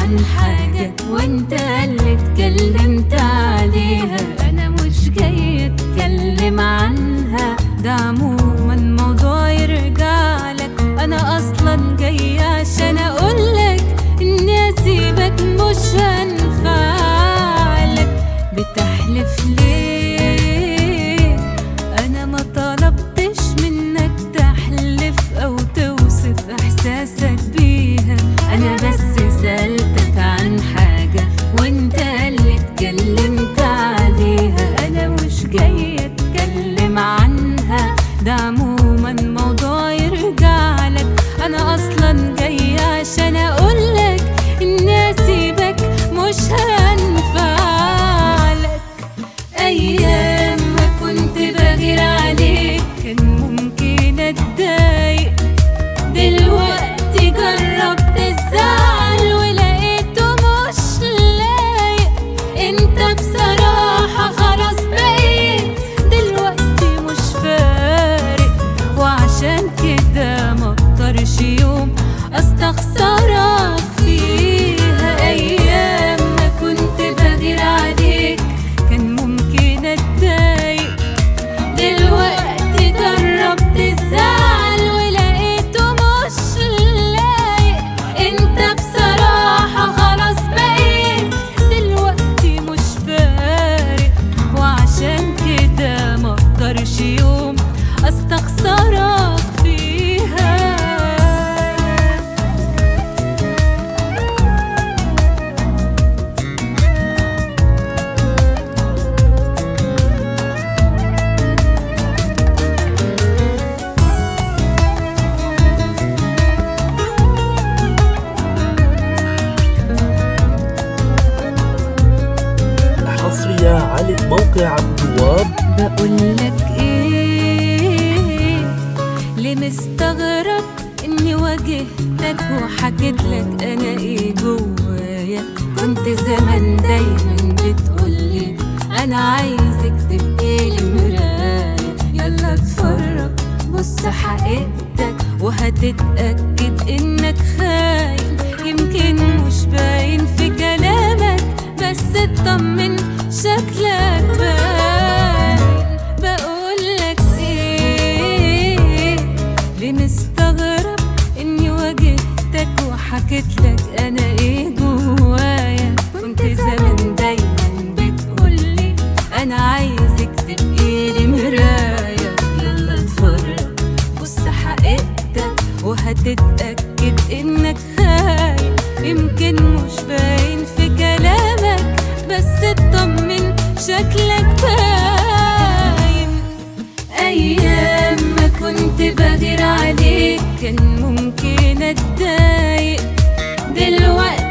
عن حاجة وانت اللي اتكلمت عليها انا مش جاي اتكلم عنها ده عموما موضوع يرجع لك انا اصلا جاي عشان اقولك اني اسيبك مش هنفعلك بتحلف ليه انا ما طلبتش منك تحلف او توصف احساسك بيها انا بس سألتك عن حاجة وانت اللي اتكلمت عليها انا مش جاي اتكلم عنها ده عموما موضوع يرجع لك انا اصلا جاي عشان اقولك اني اسيبك مش هنفعلك ايام ما كنت بغير عليك كان ممكن اتضايق دلوقتي جربت الزعل ولقيته مش لايق انت بصراحة خلاص بقيت دلوقتي مش فارق وعشان كده مقدرش يوم استخسرك فيها ايام ما كنت بغير عليك كان ممكن اتضايق دلوقتي جربت الزعل ولقيته مش لايق انت بصراحة خلاص بقيت دلوقتي مش فارق وعشان كده مقدرش يوم استخسرك فيها حصرية على موقع عبد الوهاب بقولك ايه ليه مستغرب اني واجهتك وحكيت لك انا ايه جوايا كنت زمان دايما بتقولي انا عايزك تبقي لي مراية يلا اتفرج بص حقيقتك وهتتأكد انك خاين يمكن مش باين في كلامك بس اطمن شكلك باين بقولك ايه ليه مستغرب اني واجهتك وحكيت لك انا ايه جوايا كنت زمان دايما بتقولي انا عايزك تبقي لي مراية يلا اتفرج بص حقيقتك وهتتأكد انك خاين يمكن مش باين في كلامك بس اطمن شكلك باين ايام ما كنت بغير عليك كان ممكن اتضايق دلوقتي